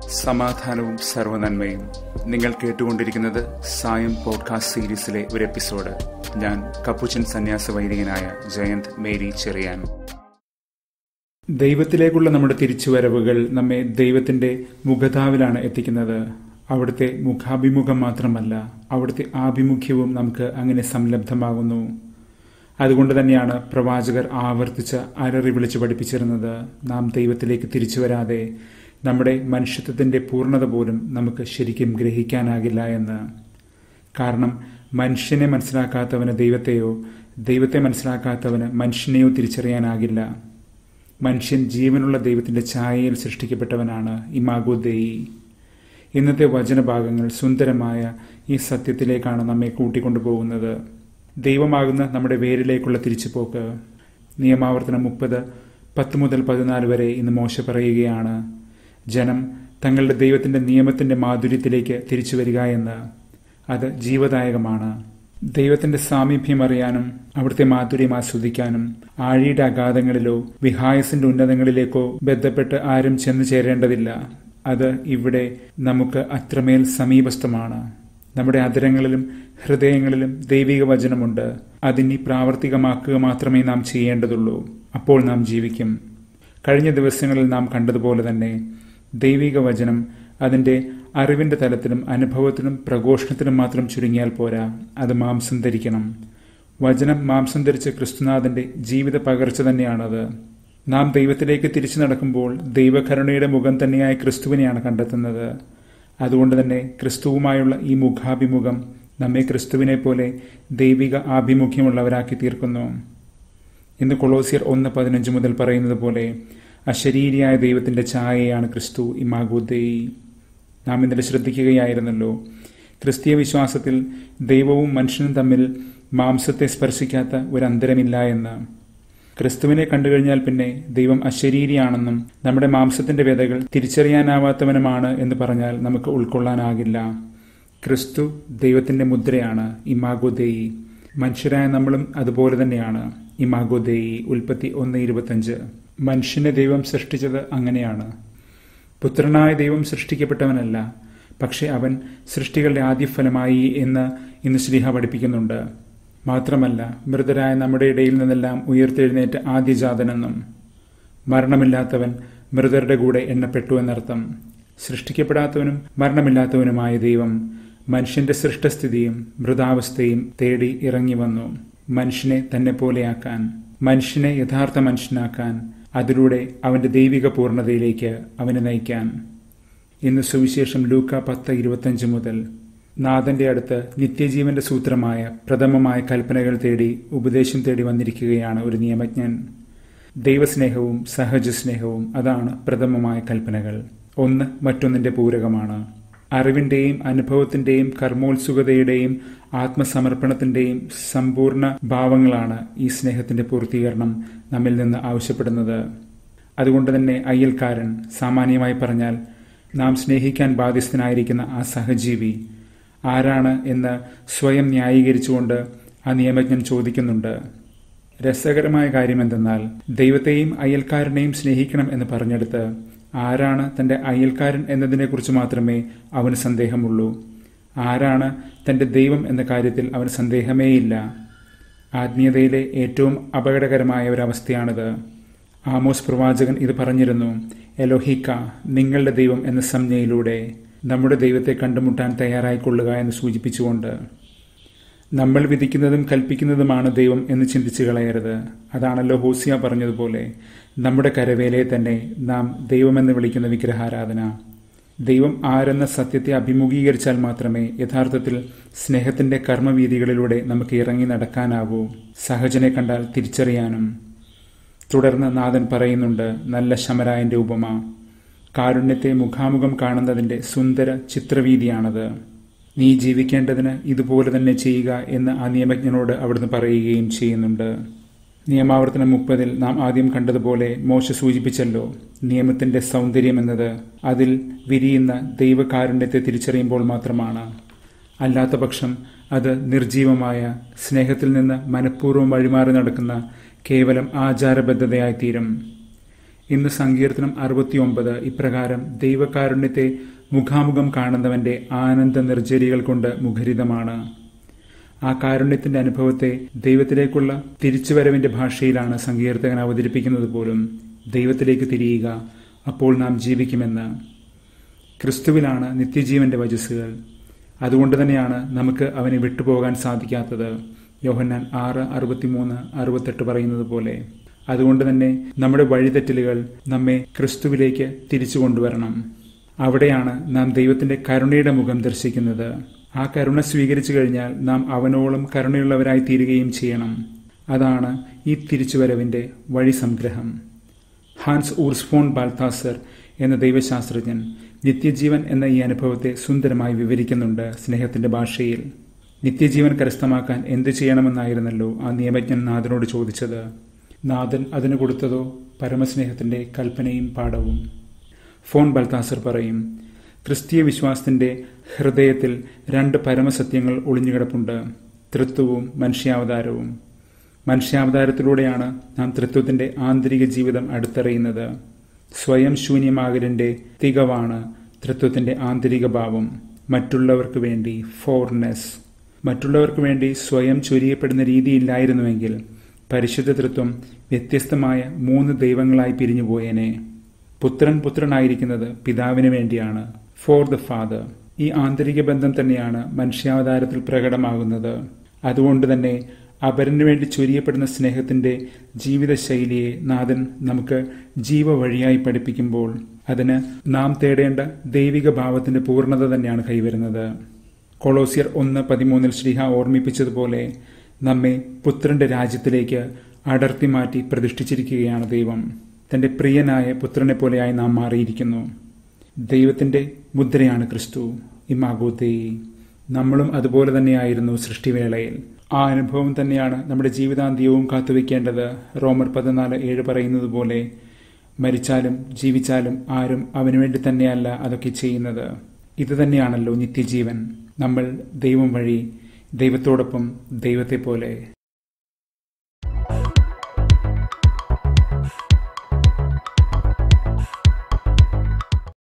സമാധാനവും സർവനന്മയും നിങ്ങൾ കേട്ടുകൊണ്ടിരിക്കുന്നത് സായം പോഡ്കാസ്റ്റ് സീരീസിലെ ഒരു എപ്പിസോഡ് ഞാൻ കപ്പുച്ചൻ സന്യാസ വൈദികനായ ജയന്ത് മേരി ചെറിയാൻ ദൈവത്തിലേക്കുള്ള നമ്മുടെ തിരിച്ചുവരവുകൾ നമ്മെ ദൈവത്തിന്റെ മുഖതാവിലാണ് എത്തിക്കുന്നത് അവിടുത്തെ മുഖാഭിമുഖം മാത്രമല്ല അവിടുത്തെ ആഭിമുഖ്യവും നമുക്ക് അങ്ങനെ സംലബ്ധമാകുന്നു അതുകൊണ്ട് തന്നെയാണ് പ്രവാചകർ ആവർത്തിച്ച് അലറി വിളിച്ചു പഠിപ്പിച്ചിരുന്നത് നാം ദൈവത്തിലേക്ക് തിരിച്ചു വരാതെ നമ്മുടെ മനുഷ്യത്വത്തിന്റെ പൂർണ്ണത പോലും നമുക്ക് ശരിക്കും ഗ്രഹിക്കാനാകില്ല എന്ന് കാരണം മനുഷ്യനെ മനസ്സിലാക്കാത്തവന് ദൈവത്തെയോ ദൈവത്തെ മനസ്സിലാക്കാത്തവന് മനുഷ്യനെയോ തിരിച്ചറിയാനാകില്ല മനുഷ്യൻ ജീവനുള്ള ദൈവത്തിന്റെ ഛായയിൽ സൃഷ്ടിക്കപ്പെട്ടവനാണ് ഇമാഗോ ദേയി ഇന്നത്തെ വചനഭാഗങ്ങൾ സുന്ദരമായ ഈ സത്യത്തിലേക്കാണ് നമ്മെ കൂട്ടിക്കൊണ്ടുപോകുന്നത് ദൈവമാകുന്ന നമ്മുടെ വേരിലേക്കുള്ള തിരിച്ചുപോക്ക് നിയമാവർത്തനം മുപ്പത് പത്ത് മുതൽ പതിനാല് വരെ ഇന്ന് മോശ പറയുകയാണ് ജനം തങ്ങളുടെ ദൈവത്തിന്റെ നിയമത്തിന്റെ മാധുര്യത്തിലേക്ക് തിരിച്ചു വരിക എന്ന് അത് ജീവദായകമാണ് ദൈവത്തിന്റെ സാമീപ്യം അറിയാനും അവിടുത്തെ മാധുര്യം ആസ്വദിക്കാനും ആഴിയുടെ അഗാധങ്ങളിലോ വിഹായസിന്റെ ഉന്നതങ്ങളിലേക്കോ ബന്ധപ്പെട്ട് ആരും ചെന്നു ചേരേണ്ടതില്ല അത് ഇവിടെ നമുക്ക് അത്രമേൽ സമീപസ്ഥമാണ് നമ്മുടെ അതരങ്ങളിലും ഹൃദയങ്ങളിലും ദൈവിക വചനമുണ്ട് അതിനി പ്രാവർത്തികമാക്കുക മാത്രമേ നാം ചെയ്യേണ്ടതുള്ളൂ അപ്പോൾ നാം ജീവിക്കും കഴിഞ്ഞ ദിവസങ്ങളിൽ നാം കണ്ടതുപോലെ തന്നെ ദൈവിക വചനം അതിന്റെ അറിവിന്റെ തലത്തിലും അനുഭവത്തിലും പ്രഘോഷണത്തിലും മാത്രം ചുരുങ്ങിയാൽ പോരാ അത് മാംസം ധരിക്കണം വചനം മാംസം ധരിച്ച ക്രിസ്തുനാഥന്റെ ജീവിത പകർച്ച തന്നെയാണത് നാം ദൈവത്തിലേക്ക് തിരിച്ചു നടക്കുമ്പോൾ ദൈവകരുണയുടെ മുഖം തന്നെയായ ക്രിസ്തുവിനെയാണ് കണ്ടെത്തുന്നത് അതുകൊണ്ട് തന്നെ ക്രിസ്തുവുമായുള്ള ഈ മുഖാഭിമുഖം നമ്മെ ക്രിസ്തുവിനെ പോലെ ദൈവിക ആഭിമുഖ്യമുള്ളവരാക്കി തീർക്കുന്നു ഇന്ന് കൊളോസിയർ ഒന്ന് പതിനഞ്ച് മുതൽ പറയുന്നത് പോലെ അശരീരിയായ ദൈവത്തിന്റെ ഛായയാണ് ക്രിസ്തു ഇമാഗോദേയി നാം ഇന്നലെ ശ്രദ്ധിക്കുകയായിരുന്നല്ലോ ക്രിസ്തീയ വിശ്വാസത്തിൽ ദൈവവും മനുഷ്യനും തമ്മിൽ മാംസത്തെ സ്പർശിക്കാത്ത ഒരു അന്തരമില്ല എന്ന് ക്രിസ്തുവിനെ കണ്ടുകഴിഞ്ഞാൽ പിന്നെ ദൈവം അശരീരിയാണെന്നും നമ്മുടെ മാംസത്തിന്റെ വ്യതകൾ തിരിച്ചറിയാനാവാത്തവനുമാണ് എന്ന് പറഞ്ഞാൽ നമുക്ക് ഉൾക്കൊള്ളാനാകില്ല ക്രിസ്തു ദൈവത്തിന്റെ മുദ്രയാണ് ഇമാഗോദേയി മനുഷ്യരായ നമ്മളും അതുപോലെ തന്നെയാണ് ഇമാഗോദേയി ഉൽപ്പത്തി ഒന്ന് ഇരുപത്തഞ്ച് മനുഷ്യനെ ദൈവം സൃഷ്ടിച്ചത് അങ്ങനെയാണ് പുത്രനായ ദൈവം സൃഷ്ടിക്കപ്പെട്ടവനല്ല പക്ഷെ അവൻ സൃഷ്ടികളുടെ ആദ്യഫലമായി എന്ന് ഇന്ന് ശ്രീഹ പഠിപ്പിക്കുന്നുണ്ട് മാത്രമല്ല മൃതരായ നമ്മുടെ ഇടയിൽ നിന്നെല്ലാം ഉയർത്തെഴുന്നേറ്റ ആദ്യജാതനെന്നും മരണമില്ലാത്തവൻ മൃതരുടെ കൂടെ എണ്ണപ്പെട്ടു എന്നർത്ഥം സൃഷ്ടിക്കപ്പെടാത്തവനും മരണമില്ലാത്തവനുമായ ദൈവം മനുഷ്യന്റെ സൃഷ്ടസ്ഥിതിയും മൃതാവസ്ഥയും തേടി ഇറങ്ങി വന്നു മനുഷ്യനെ തന്നെ പോലെയാക്കാൻ മനുഷ്യനെ യഥാർത്ഥ മനുഷ്യനാക്കാൻ അതിലൂടെ അവന്റെ ദൈവിക പൂർണ്ണതയിലേക്ക് അവനെ നയിക്കാൻ ഇന്ന് സുവിശേഷം ലൂക്ക പത്ത് ഇരുപത്തഞ്ച് മുതൽ നാഥന്റെ അടുത്ത് നിത്യജീവന്റെ സൂത്രമായ പ്രഥമമായ കൽപ്പനകൾ തേടി ഉപദേശം തേടി വന്നിരിക്കുകയാണ് ഒരു നിയമജ്ഞൻ ദൈവസ്നേഹവും സഹജസ്നേഹവും അതാണ് പ്രഥമമായ കൽപ്പനകൾ ഒന്ന് മറ്റൊന്നിന്റെ പൂരകമാണ് അറിവിന്റെയും അനുഭവത്തിന്റെയും കർമ്മോത്സുകതയുടെയും ആത്മസമർപ്പണത്തിന്റെയും സമ്പൂർണ്ണ ഭാവങ്ങളാണ് ഈ സ്നേഹത്തിന്റെ പൂർത്തീകരണം നമ്മിൽ നിന്ന് ആവശ്യപ്പെടുന്നത് അതുകൊണ്ട് തന്നെ അയ്യൽക്കാരൻ സാമാന്യമായി പറഞ്ഞാൽ നാം സ്നേഹിക്കാൻ ബാധ്യസ്ഥനായിരിക്കുന്ന ആ സഹജീവി ആരാണ് എന്ന് സ്വയം ന്യായീകരിച്ചുകൊണ്ട് ആ നിയമജ്ഞൻ ചോദിക്കുന്നുണ്ട് രസകരമായ കാര്യം എന്തെന്നാൽ ദൈവത്തെയും അയൽക്കാരനെയും സ്നേഹിക്കണം എന്ന് പറഞ്ഞെടുത്ത് ആരാണ് തന്റെ അയൽക്കാരൻ എന്നതിനെക്കുറിച്ച് മാത്രമേ അവന് സന്ദേഹമുള്ളൂ ആരാണ് തന്റെ ദൈവം എന്ന കാര്യത്തിൽ അവന് സന്ദേഹമേയില്ല ആത്മീയതയിലെ ഏറ്റവും അപകടകരമായ ഒരവസ്ഥയാണിത് ആമോസ് പ്രവാചകൻ ഇത് പറഞ്ഞിരുന്നു എലോഹിക്ക നിങ്ങളുടെ ദൈവം എന്ന സംജ്ഞയിലൂടെ നമ്മുടെ ദൈവത്തെ കണ്ടുമുട്ടാൻ തയ്യാറായിക്കൊള്ളുക എന്ന് സൂചിപ്പിച്ചുകൊണ്ട് നമ്മൾ വിധിക്കുന്നതും കൽപ്പിക്കുന്നതുമാണ് ദൈവം എന്ന് ചിന്തിച്ചു കളയരുത് അതാണല്ലോ ഹോസിയ പറഞ്ഞതുപോലെ നമ്മുടെ കരവേലയെ തന്നെ നാം ദൈവമെന്ന് വിളിക്കുന്ന വിഗ്രഹാരാധന ദൈവം ആരെന്ന സത്യത്തെ അഭിമുഖീകരിച്ചാൽ മാത്രമേ യഥാർത്ഥത്തിൽ സ്നേഹത്തിന്റെ കർമ്മവീതികളിലൂടെ നമുക്ക് ഇറങ്ങി നടക്കാനാവൂ സഹജനെ കണ്ടാൽ തിരിച്ചറിയാനും തുടർന്ന് നാഥൻ പറയുന്നുണ്ട് നല്ല ശമരായന്റെ ഉപമ കാരുണ്യത്തെ മുഖാമുഖം കാണുന്നതിന്റെ സുന്ദര ചിത്രവീതിയാണത് നീ ജീവിക്കേണ്ടതിന് ഇതുപോലെ തന്നെ ചെയ്യുക എന്ന് ആ നിയമജ്ഞനോട് അവിടുന്ന് പറയുകയും ചെയ്യുന്നുണ്ട് നിയമാവർത്തനം മുപ്പതിൽ നാം ആദ്യം കണ്ടതുപോലെ മോശ സൂചിപ്പിച്ചല്ലോ നിയമത്തിന്റെ സൗന്ദര്യം എന്നത് അതിൽ വിരിയുന്ന ദൈവകാരുണ്യത്തെ തിരിച്ചറിയുമ്പോൾ മാത്രമാണ് അല്ലാത്ത പക്ഷം അത് നിർജീവമായ സ്നേഹത്തിൽ നിന്ന് മനഃപൂർവ്വം വഴിമാറി നടക്കുന്ന കേവലം ആചാരബദ്ധതയായിത്തീരും ഇന്ന് സങ്കീർത്തനം അറുപത്തിയൊമ്പത് ഇപ്രകാരം ദൈവകാരുണ്യത്തെ മുഖാമുഖം കാണുന്നവന്റെ ആനന്ദ നിർജ്ജരികൾ കൊണ്ട് മുഖരിതമാണ് ആ കാരുണ്യത്തിന്റെ അനുഭവത്തെ ദൈവത്തിലേക്കുള്ള തിരിച്ചുവരവിന്റെ ഭാഷയിലാണ് സങ്കീർത്തകൻ അവതരിപ്പിക്കുന്നത് പോലും ദൈവത്തിലേക്ക് തിരിയുക അപ്പോൾ നാം ജീവിക്കുമെന്ന് ക്രിസ്തുവിലാണ് നിത്യജീവന്റെ വചസ്സുകൾ അതുകൊണ്ട് തന്നെയാണ് നമുക്ക് അവനെ വിട്ടുപോകാൻ സാധിക്കാത്തത് യോഹന്നാൻ ആറ് അറുപത്തിമൂന്ന് അറുപത്തെട്ട് പറയുന്നത് പോലെ അതുകൊണ്ട് തന്നെ നമ്മുടെ വഴിതെറ്റലുകൾ നമ്മെ ക്രിസ്തുവിലേക്ക് തിരിച്ചു കൊണ്ടുവരണം അവിടെയാണ് നാം ദൈവത്തിന്റെ കരുണയുടെ മുഖം ദർശിക്കുന്നത് ആ കരുണ സ്വീകരിച്ചു കഴിഞ്ഞാൽ നാം അവനോളം കരുണയുള്ളവരായി തീരുകയും ചെയ്യണം അതാണ് ഈ തിരിച്ചുവരവിന്റെ വഴി സംഗ്രഹം ഹാൻസ് ഊർസ്ഫോൺ ബാൽത്താസർ എന്ന ദൈവശാസ്ത്രജ്ഞൻ നിത്യജീവൻ എന്ന ഈ അനുഭവത്തെ സുന്ദരമായി വിവരിക്കുന്നുണ്ട് സ്നേഹത്തിന്റെ ഭാഷയിൽ നിത്യജീവൻ കരസ്ഥമാക്കാൻ എന്തു ചെയ്യണമെന്നായിരുന്നല്ലോ ആ നിയമജ്ഞൻ നാഥനോട് ചോദിച്ചത് നാഥൻ അതിന് കൊടുത്തതോ പരമസ്നേഹത്തിന്റെ കൽപ്പനയും പാഠവും ഫോൺ ബൽത്താസർ പറയും ക്രിസ്തീയ വിശ്വാസത്തിന്റെ ഹൃദയത്തിൽ രണ്ട് പരമസത്യങ്ങൾ ഒളിഞ്ഞുകിടപ്പുണ്ട് തൃത്വവും മനുഷ്യാവതാരവും മനുഷ്യാവതാരത്തിലൂടെയാണ് നാം തൃത്വത്തിന്റെ ആന്തരിക ജീവിതം അടുത്തറിയുന്നത് സ്വയം ശൂന്യമാകലിന്റെ തികവാണ് തൃത്വത്തിന്റെ ആന്തരിക ഭാവം മറ്റുള്ളവർക്ക് വേണ്ടി ഫോർനെസ് മറ്റുള്ളവർക്ക് വേണ്ടി സ്വയം ചൊരിയപ്പെടുന്ന രീതിയില്ലായിരുന്നുവെങ്കിൽ പരിശുദ്ധ തൃത്വം വ്യത്യസ്തമായ മൂന്ന് ദൈവങ്ങളായി പിരിഞ്ഞുപോയേനെ പുത്രൻ പുത്രനായിരിക്കുന്നത് പിതാവിന് വേണ്ടിയാണ് ഫോർ ദ ഫാദർ ഈ ആന്തരിക ബന്ധം തന്നെയാണ് മനുഷ്യാവതാരത്തിൽ പ്രകടമാകുന്നത് അതുകൊണ്ട് തന്നെ അപരന് വേണ്ടി ചൊരിയപ്പെടുന്ന സ്നേഹത്തിന്റെ ജീവിതശൈലിയെ നാഥൻ നമുക്ക് ജീവവഴിയായി പഠിപ്പിക്കുമ്പോൾ അതിന് നാം തേടേണ്ട ദൈവിക ഭാവത്തിന്റെ പൂർണ്ണത തന്നെയാണ് കൈവരുന്നത് കൊളോസിയർ ഒന്ന് പതിമൂന്നിൽ ശ്രീഹ ഓർമ്മിപ്പിച്ചതുപോലെ നമ്മെ പുത്രന്റെ രാജ്യത്തിലേക്ക് അടർത്തി മാറ്റി പ്രതിഷ്ഠിച്ചിരിക്കുകയാണ് ദൈവം തന്റെ പ്രിയനായ പുത്രനെ പോലെയായി നാം മാറിയിരിക്കുന്നു ദൈവത്തിന്റെ മുദ്രയാണ് ക്രിസ്തു ഇമാഗോദേയി നമ്മളും അതുപോലെ തന്നെയായിരുന്നു സൃഷ്ടിവേളയിൽ ആ അനുഭവം തന്നെയാണ് നമ്മുടെ ജീവിതാന്ത്യവും കാത്തുവെക്കേണ്ടത് റോമർ പതിനാല് ഏഴ് പറയുന്നത് പോലെ മരിച്ചാലും ജീവിച്ചാലും ആരും അവനു വേണ്ടി തന്നെയല്ല അതൊക്കെ ചെയ്യുന്നത് ഇത് തന്നെയാണല്ലോ നിത്യജീവൻ നമ്മൾ ദൈവം വഴി ദൈവത്തോടൊപ്പം ദൈവത്തെ പോലെ